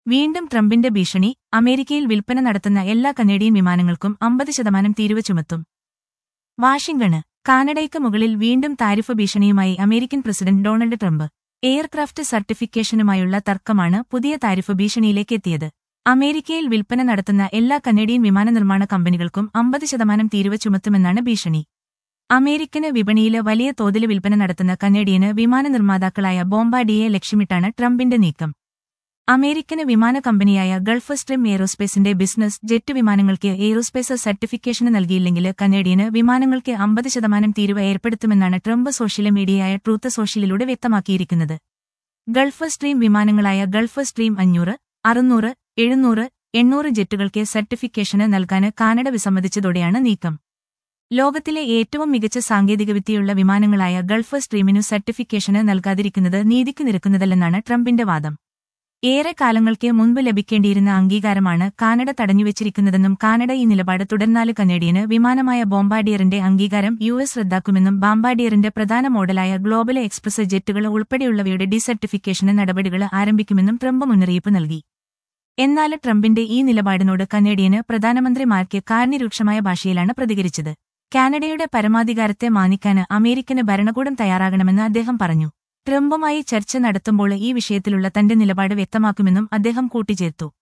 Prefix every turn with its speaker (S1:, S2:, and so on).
S1: വീണ്ടും ട്രംപിന്റെ ഭീഷണി അമേരിക്കയിൽ വിൽപ്പന നടത്തുന്ന എല്ലാ കനേഡിയൻ വിമാനങ്ങൾക്കും അമ്പത് ശതമാനം തീരുവ ചുമത്തും വാഷിംഗ്ടണ് കാനഡയ്ക്ക് മുകളിൽ വീണ്ടും താരിഫ് ഭീഷണിയുമായി American president Donald Trump aircraft സർട്ടിഫിക്കേഷനുമായുള്ള തർക്കമാണ് പുതിയ താരിഫ് ഭീഷണിയിലേക്ക് എത്തിയത് അമേരിക്കയിൽ വിൽപ്പന നടത്തുന്ന എല്ലാ കനേഡിയൻ വിമാന നിർമ്മാണ കമ്പനികൾക്കും അമ്പത് ശതമാനം തീരുവ ചുമത്തുമെന്നാണ് ഭീഷണി അമേരിക്കന് വിപണിയില് വലിയ തോതിൽ വിൽപ്പന നടത്തുന്ന കനേഡിയന് വിമാന നിർമ്മാതാക്കളായ ബോംബാഡിയെ ലക്ഷ്യമിട്ടാണ് ട്രംപിന്റെ നീക്കം അമേരിക്കന് വിമാന കമ്പനിയായ ഗൾഫ് സ്ട്രീം എയ്റോസ്പേസിന്റെ ബിസിനസ് ജെറ്റ് വിമാനങ്ങൾക്ക് എയ്റോസ്പേസ് സർട്ടിഫിക്കേഷന് നൽകിയില്ലെങ്കിൽ കനേഡിയന് വിമാനങ്ങൾക്ക് അമ്പത് ശതമാനം തീരുവ ഏർപ്പെടുത്തുമെന്നാണ് ട്രംപ് സോഷ്യൽ മീഡിയയായ ട്രൂത്ത് സോഷ്യലിലൂടെ വ്യക്തമാക്കിയിരിക്കുന്നത് ഗൾഫ് സ്ട്രീം വിമാനങ്ങളായ ഗൾഫ് സ്ട്രീം അഞ്ഞൂറ് അറുന്നൂറ് എഴുന്നൂറ് എണ്ണൂറ് ജെറ്റുകൾക്ക് സർട്ടിഫിക്കേഷന് നൽകാന് കാനഡ വിസമ്മതിച്ചതോടെയാണ് നീക്കം ലോകത്തിലെ ഏറ്റവും മികച്ച സാങ്കേതികവിദ്യയുള്ള വിമാനങ്ങളായ ഗൾഫ് സ്ട്രീമിനു സർട്ടിഫിക്കേഷന് നൽകാതിരിക്കുന്നത് നീതിക്ക് നിരക്കുന്നതല്ലെന്നാണ് ട്രംപിന്റെ വാദം ഏറെ കാലങ്ങൾക്ക് മുൻപ് ലഭിക്കേണ്ടിയിരുന്ന അംഗീകാരമാണ് കാനഡ തടഞ്ഞുവച്ചിരിക്കുന്നതെന്നും കാനഡ ഈ നിലപാട് തുടർന്നാല് കനേഡിയന് വിമാനമായ ബോംബാഡിയറിന്റെ അംഗീകാരം യു എസ് റദ്ദാക്കുമെന്നും ബാംബാഡിയറിന്റെ പ്രധാന മോഡലായ ഗ്ലോബൽ എക്സ്പ്രസ് ജെറ്റുകൾ ഉൾപ്പെടെയുള്ളവയുടെ ഡിസർട്ടിഫിക്കേഷന് നടപടികൾ ആരംഭിക്കുമെന്നും ട്രംപ് മുന്നറിയിപ്പ് നൽകി എന്നാൽ ട്രംപിന്റെ ഈ നിലപാടിനോട് കനേഡിയന് പ്രധാനമന്ത്രിമാർക്ക് കാർണിരൂക്ഷമായ ഭാഷയിലാണ് പ്രതികരിച്ചത് കാനഡയുടെ പരമാധികാരത്തെ മാനിക്കാന് അമേരിക്കന് ഭരണകൂടം തയ്യാറാകണമെന്ന് അദ്ദേഹം പറഞ്ഞു ട്രംപുമായി ചർച്ച നടത്തുമ്പോൾ ഈ വിഷയത്തിലുള്ള തന്റെ നിലപാട് വ്യക്തമാക്കുമെന്നും അദ്ദേഹം കൂട്ടിച്ചേർത്തു